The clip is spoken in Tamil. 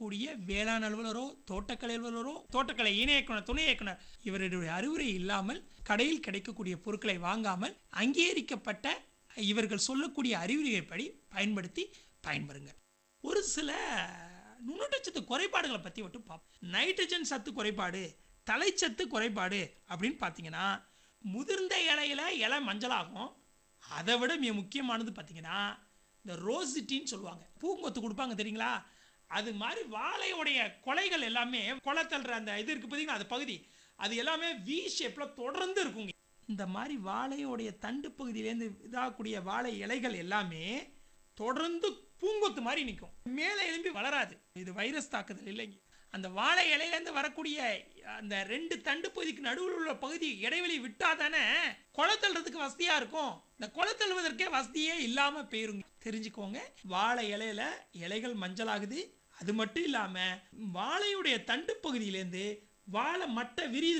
இருக்கக்கூடிய வேளாண் அலுவலரோ தோட்டக்கலை அலுவலரோ தோட்டக்கலை இணை இயக்குனர் துணை இயக்குனர் இவருடைய அறிவுரை இல்லாமல் கடையில் கிடைக்கக்கூடிய பொருட்களை வாங்காமல் அங்கீகரிக்கப்பட்ட இவர்கள் சொல்லக்கூடிய அறிவுரைப்படி பயன்படுத்தி பயன்பெறுங்க ஒரு சில நுண்ணூட்டச்சத்து குறைபாடுகளை பற்றி மட்டும் பார்ப்போம் நைட்ரஜன் சத்து குறைபாடு தலைச்சத்து குறைபாடு அப்படின்னு பார்த்தீங்கன்னா முதிர்ந்த இலையில இலை மஞ்சளாகும் அதை விட மிக முக்கியமானது பார்த்தீங்கன்னா இந்த ரோசிட்டின்னு சொல்லுவாங்க பூங்கொத்து கொடுப்பாங்க தெரியுங்களா அது மாதிரி வாழையுடைய கொலைகள் எல்லாமே கொலை தள்ளுற அந்த இது இருக்குது பார்த்தீங்கன்னா அது பகுதி அது எல்லாமே வி ஷேப்பில் தொடர்ந்து இருக்குங்க இந்த மாதிரி வாழையோடைய தண்டு பகுதியிலேருந்து இதாகக்கூடிய வாழை இலைகள் எல்லாமே தொடர்ந்து பூங்கொத்து மாதிரி நிற்கும் மேலே எழும்பி வளராது இது வைரஸ் தாக்குதல் இல்லைங்க அந்த வாழை இலையிலேருந்து வரக்கூடிய அந்த ரெண்டு தண்டு பகுதிக்கு நடுவில் உள்ள பகுதி இடைவெளி விட்டாதானே கொலை தள்ளுறதுக்கு வசதியாக இருக்கும் இந்த கொலை தள்ளுவதற்கே வசதியே இல்லாமல் போயிருங்க தெரிஞ்சுக்கோங்க வாழை இலையில இலைகள் மஞ்சளாகுது அது மட்டும் இல்லாமல் வாழையுடைய தண்டு பகுதியிலேருந்து வாழை மட்டை விரியுது